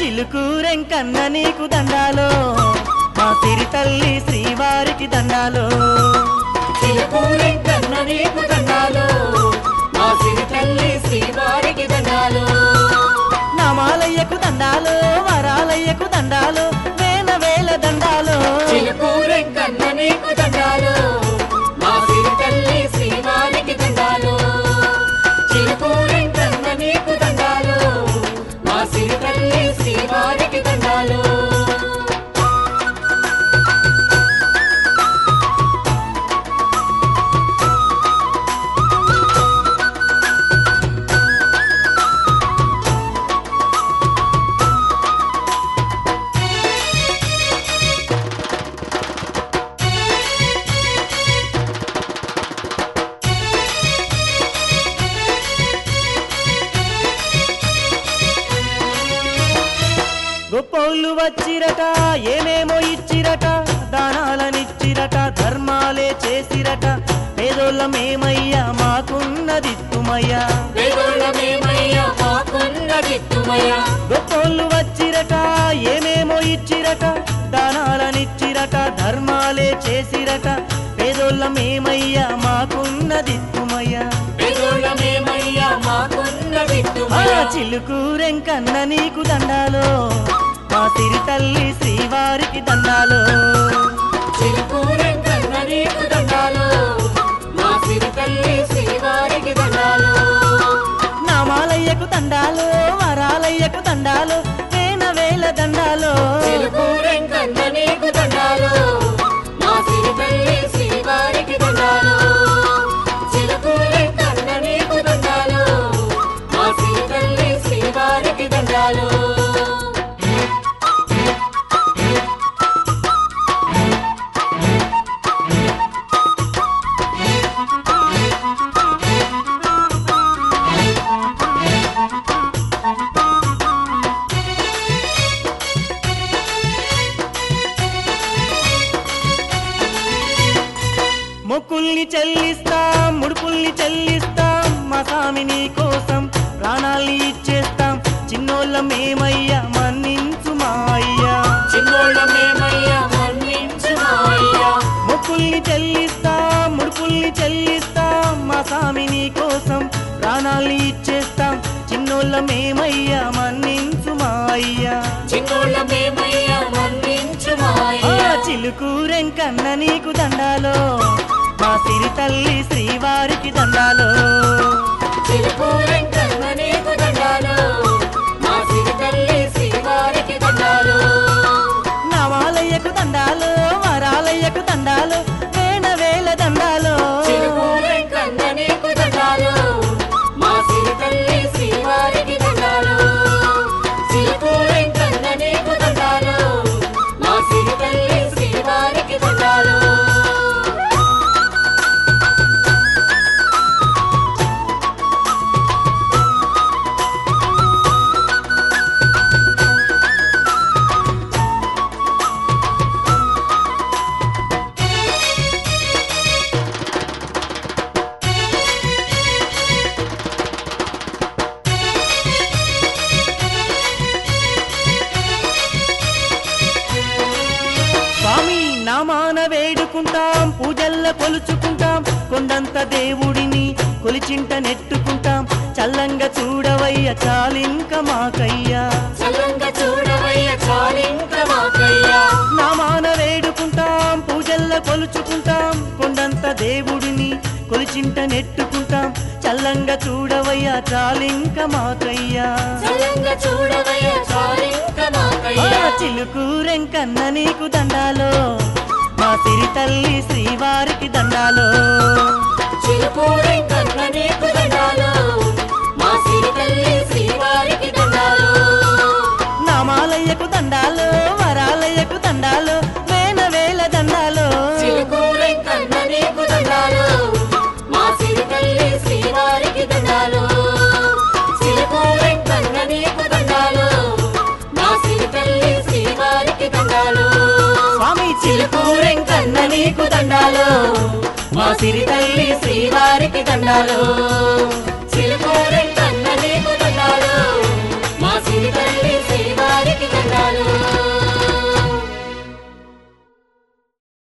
చిలుకూరెంకన్న నీకు దండాలో మా సిరి తల్లి శ్రీవారికి దండాలో చిలుకూరెంకన్న నీకు దండాలు మా సిరి తల్లి శ్రీవారికి దండాలు నామాలయ్యకు దండాలో వరాలయ్యకు దండాలో వేల వేల దండాలో చిలుకూరెంకన్న నీకు దండాలు మా సిరి తల్లి శ్రీవారికి దండాలు చిలుకూరెంకన్న నీకు దండాలు మా సిరి తల్లి శ్రీవారికి దండాలు గొప్పోళ్ళు వచ్చిరట ఏమేమో ఇచ్చిరట దానాలనిచ్చిరట ధర్మాలే చేసిరట పేదోళ్ళమేమయ్యా మాకున్నదిత్తుమయ్యా వేదోళమేమయ్యా మాకున్నదిత్తుమయ్యా గొప్పోళ్ళు వచ్చిరట ఏమేమో ఇచ్చిరట దానాలనిచ్చిరట ధర్మాలే చేసిరట పేదోళ్ళమేమయ్యా మాకున్నదిత్తుమయ్యా వేదోళమేమయ్యా ఆ మాకున్నదిత్తుమయ్యా చిలుకూరెంకన్న నీకు దండాలో మా సిరి తల్లి శ్రీవారికి దండాలో చిలుకూరెంకన్న నీకు దండాలు మా సిరి తల్లి శ్రీవారికి దండాలు నామాలయ్యకు దండాలో వరాలయ్యకు దండాలో వేల వేల దండాలో చిలుకూరెంకన్న నీకు దండాలు మా సిరి తల్లి శ్రీవారికి దండాలు చిలుకూరెంకన్న నీకు దండాలు మా సిరి తల్లి శ్రీవారికి దండాలు మొక్కుల్ని చెల్లిస్తాం ముడుపుల్ని చెల్లిస్తాం మా స్వామి నీ కోసం ప్రాణాల్ని ఇచ్చేస్తాం చిన్నోళ్ళ మేమయ్యా మన్నించు మా అయ్యా చిన్నోళ్ళమేమయ్యా మన్నించు మా అయ్యా మొక్కుల్ని చెల్లిస్తాం ముడుపుల్ని చెల్లిస్తాం మా స్వామి నీ కోసం ప్రాణాల్ని ఇచ్చేస్తాం చిన్నోళ్ళ మేమయ్యా మన్నించు మా అయ్యా చిన్నోళ్ళమేమయ్యా మన్నించు మా ఆ అయ్యా చిలుకూరెంకన్న నీకు దండాలో మా సిరి తల్లి శ్రీవారికి దండాలో చిలుకూరెంకన్న నీకు దండాలు మా సిరి తల్లి శ్రీవారికి దండాలు నవాలయ్యకు దండాలో వరాలయ్యకు దండాలో వేల వేల దండాలో చిలుకూరెంకన్న నీకు దండాలు మా సిరి తల్లి శ్రీవారికి దండాలు చిలుకూరెంకన్న నీకు దండాలు మా సిరి తల్లి శ్రీవారికి దండాలు స్వామి నామాన వేడుకుంటాం పూజల్ల కొలుచుకుంటాం కొండంత దేవుడిని కొలిచింట నెట్టుకుంటాం చల్లంగా చూడవయ్య చాలింక మాకయ్యా చల్లంగా చూడవయ్య చాలింక మాకయ్యా నామాన వేడుకుంటాం పూజల్ల కొలుచుకుంటాం కొండంత దేవుడిని కొలిచింట నెట్టుకుంటాం చల్లంగా చూడవయ్యా చాలింక మాకయ్యా చల్లంగా చూడవయ్య చాలింక ఆ మాకయ్యా చిలుకూరెంకన్న నీకు దండాలో మా సిరి తల్లి శ్రీవారికి దండాలో చిలుకూరెంకన్న నీకు దండాలు మా సిరి తల్లి శ్రీవారికి దండాలు నామాలయ్యకు దండాలో వరాలయ్యకు దండాలో వేల వేల దండాలో చిలుకూరెంకన్న నీకు దండాలు మా సిరి తల్లి శ్రీవారికి దండాలు చిలుకూరెంకన్న నీకు దండాలు మా సిరి తల్లి శ్రీవారికి దండాలు స్వామి చిలుకూరెంకన్న నీకు దండాలో మా సిరి తల్లి శ్రీవారికి దండాలో